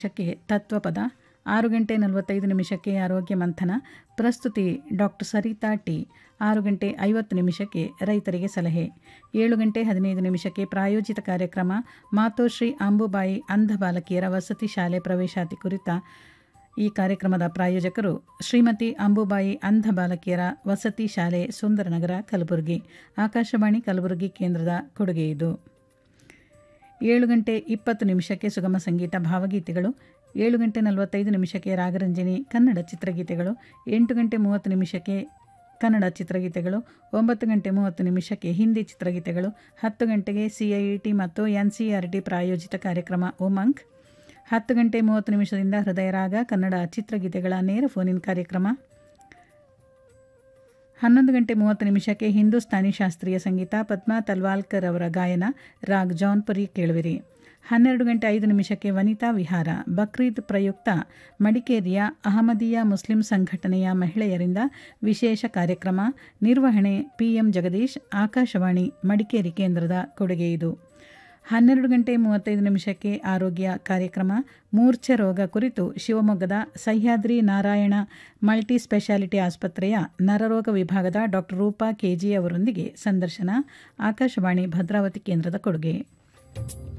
ನಿಮಿಷಕ್ಕೆ ತತ್ವಪದ ಆರು ಗಂಟೆ ನಲವತ್ತೈದು ನಿಮಿಷಕ್ಕೆ ಆರೋಗ್ಯ ಮಂಥನ ಪ್ರಸ್ತುತಿ ಡಾಕ್ಟರ್ ಸರಿತಾ ಟಿ ಆರು ಗಂಟೆ ಐವತ್ತು ನಿಮಿಷಕ್ಕೆ ರೈತರಿಗೆ ಸಲಹೆ ಏಳು ಗಂಟೆ ಹದಿನೈದು ನಿಮಿಷಕ್ಕೆ ಪ್ರಾಯೋಜಿತ ಕಾರ್ಯಕ್ರಮ ಮಾತೋಶ್ರೀ ಅಂಬುಬಾಯಿ ಅಂಧ ಬಾಲಕಿಯರ ವಸತಿ ಶಾಲೆ ಪ್ರವೇಶಾತಿ ಕುರಿತ ಈ ಕಾರ್ಯಕ್ರಮದ ಪ್ರಾಯೋಜಕರು ಶ್ರೀಮತಿ ಅಂಬುಬಾಯಿ ಅಂಧ ಬಾಲಕಿಯರ ವಸತಿ ಶಾಲೆ ಸುಂದರನಗರ ಕಲಬುರಗಿ ಆಕಾಶವಾಣಿ ಕಲಬುರಗಿ ಕೇಂದ್ರದ ಕೊಡುಗೆ ಇದು ಏಳು ಗಂಟೆ ಇಪ್ಪತ್ತು ನಿಮಿಷಕ್ಕೆ ಸುಗಮ ಸಂಗೀತ ಭಾವಗೀತೆಗಳು ಏಳು ಗಂಟೆ ನಲವತ್ತೈದು ನಿಮಿಷಕ್ಕೆ ರಾಗರಂಜನಿ ಕನ್ನಡ ಚಿತ್ರಗೀತೆಗಳು ಎಂಟು ಗಂಟೆ ಮೂವತ್ತು ನಿಮಿಷಕ್ಕೆ ಕನ್ನಡ ಚಿತ್ರಗೀತೆಗಳು ಒಂಬತ್ತು ಗಂಟೆ ಮೂವತ್ತು ನಿಮಿಷಕ್ಕೆ ಹಿಂದಿ ಚಿತ್ರಗೀತೆಗಳು ಹತ್ತು ಗಂಟೆಗೆ ಸಿ ಐ ಟಿ ಮತ್ತು ಎನ್ ಸಿ ಆರ್ ಟಿ ಪ್ರಾಯೋಜಿತ ಕಾರ್ಯಕ್ರಮ ಉಮಂಗ್ ಹತ್ತು ಗಂಟೆ ಮೂವತ್ತು ನಿಮಿಷದಿಂದ ಹೃದಯರಾಗ ಕನ್ನಡ ಚಿತ್ರಗೀತೆಗಳ ನೇರ ಫೋನಿನ್ ಕಾರ್ಯಕ್ರಮ ಹನ್ನೊಂದು ಗಂಟೆ ಮೂವತ್ತು ನಿಮಿಷಕ್ಕೆ ಹಿಂದೂಸ್ತಾನಿ ಶಾಸ್ತ್ರೀಯ ಸಂಗೀತ ಪದ್ಮಾ ತಲ್ವಾಲ್ಕರ್ ಅವರ ಗಾಯನ ರಾಗ್ ಜೌನ್ಪುರಿ ಕೇಳುವಿರಿ ಹನ್ನೆರಡು ಗಂಟೆ ಐದು ನಿಮಿಷಕ್ಕೆ ವನಿತಾ ವಿಹಾರ ಬಕ್ರೀದ್ ಪ್ರಯುಕ್ತ ಮಡಿಕೇರಿಯ ಅಹಮದಿಯಾ ಮುಸ್ಲಿಂ ಸಂಘಟನೆಯ ಮಹಿಳೆಯರಿಂದ ವಿಶೇಷ ಕಾರ್ಯಕ್ರಮ ನಿರ್ವಹಣೆ ಪಿಎಂ ಜಗದೀಶ್ ಆಕಾಶವಾಣಿ ಮಡಿಕೇರಿ ಕೇಂದ್ರದ ಕೊಡುಗೆ ಇದು ಹನ್ನೆರಡು ಗಂಟೆ ಮೂವತ್ತೈದು ನಿಮಿಷಕ್ಕೆ ಆರೋಗ್ಯ ಕಾರ್ಯಕ್ರಮ ಮೂರ್ಛೆ ರೋಗ ಕುರಿತು ಶಿವಮೊಗ್ಗದ ಸಹ್ಯಾದ್ರಿ ನಾರಾಯಣ ಮಲ್ಟಿ ಸ್ಪೆಷಾಲಿಟಿ ಆಸ್ಪತ್ರೆಯ ನರರೋಗ ವಿಭಾಗದ ಡಾಕ್ಟರ್ ರೂಪಾ ಕೆಜಿ ಅವರೊಂದಿಗೆ ಸಂದರ್ಶನ ಆಕಾಶವಾಣಿ ಭದ್ರಾವತಿ ಕೇಂದ್ರದ ಕೊಡುಗೆ